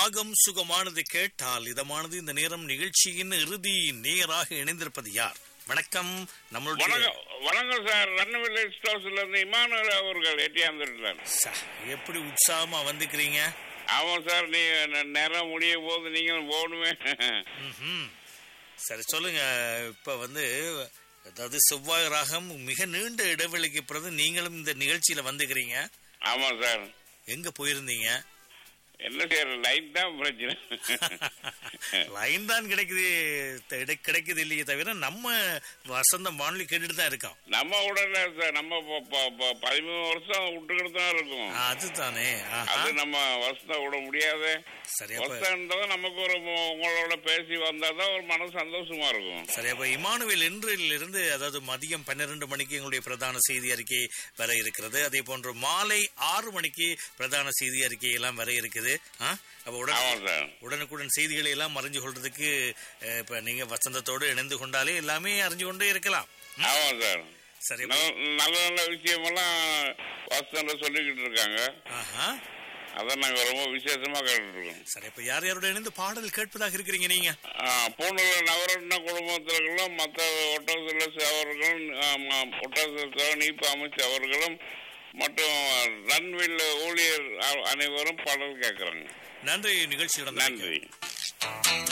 ராகம் சுகமானது கேட்டால் இதமானது இந்த நேரம் நிகழ்ச்சியின் இறுதி நேராக இணைந்திருப்பது யார் வணக்கம் நம்மளுடைய வணக்கம் வணக்கம் சார் ரன் வில்லேஜ் ஹவுஸ்ல இருந்து இமானுவல் அவர்கள் எட்டியாந்துருக்கார் சா, எப்படி உற்சாகமா வந்துக்கிறீங்க ஆமாம் சார் நீ ந- நேரம் முடிய போது நீங்களும் போகணுமே ம்ஹும். சரி சொல்லுங்க இப்ப வந்து அதாவது செவ்வாய் ராகம் மிக நீண்ட இடைவெளிக்கு பிறகு நீங்களும் இந்த நிகழ்ச்சியில வந்துக்கிறீங்க ஆமாம் சார் எங்க போயிருந்தீங்க என்ன சார் லைட் தான் பிரச்சனை லைன் தான் கிடைக்குது த- கிடைக்குது இல்லையே தவிர நம்ம வசந்தம் வானொலி கேட்டுட்டு தான் இருக்கோம் நம்ம உடனே சார் நம்ம ப- ப- ப- பதிமூணு வருஷம் விட்டுக்கிட்டு தான் இருக்கும் ஆ, அதுதானே ஆஹா. அது நம்ம வசத்தை விட முடியாது சரி அப்ப வசம் இருந்தாலும் நமக்கு ஒரு மு- உங்களோட பேசி வந்தாதான் ஒரு மன சந்தோஷமா இருக்கும் சரி அப்ப இமானுவேல் இன்றிலிருந்து அதாவது மதியம் பன்னிரண்டு மணிக்கு எங்களுடைய பிரதான செய்தி அறிக்கை வர இருக்கிறது அதே போன்று மாலை ஆறு மணிக்கு பிரதான செய்தி அறிக்கை எல்லாம் வர இருக்குது ஆ? அப்ப உடனே ஆமாம் சார் உடனுக்குடன் செய்திகளை எல்லாம் அறிஞ்சு கொள்றதுக்கு அஹ், இப்ப நீங்க வசந்தத்தோடு இணைந்து கொண்டாலே எல்லாமே அறிஞ்சு கொண்டே இருக்கலாம் ஆமாம் சார் சரி நல்ல நல்ல நல்ல விஷயமெல்லாம் வசந்த சொல்லிக்கிட்டு இருக்காங்க ஆஹா அதான் நாங்க ரொம்ப விசேஷமா கேட்டுட்டு இருக்கோம் சரி இப்ப யார் யாரோட இணைந்து பாடல் கேட்பதாக இருக்கிறீங்க நீங்க பூண்டுல நவரத்ன குடும்பத்தினர்களும் மற்ற ஒட்டகத்தில் அவர்களும் ஒட்டகத்தில் நீப்பு அமைச்ச அவர்களும் மற்றும் ரன்வில் ஊழியர் அ- அனைவரும் பாடல் கேட்கறாங்க நன்றி நிகழ்ச்சி நடந்த நன்றி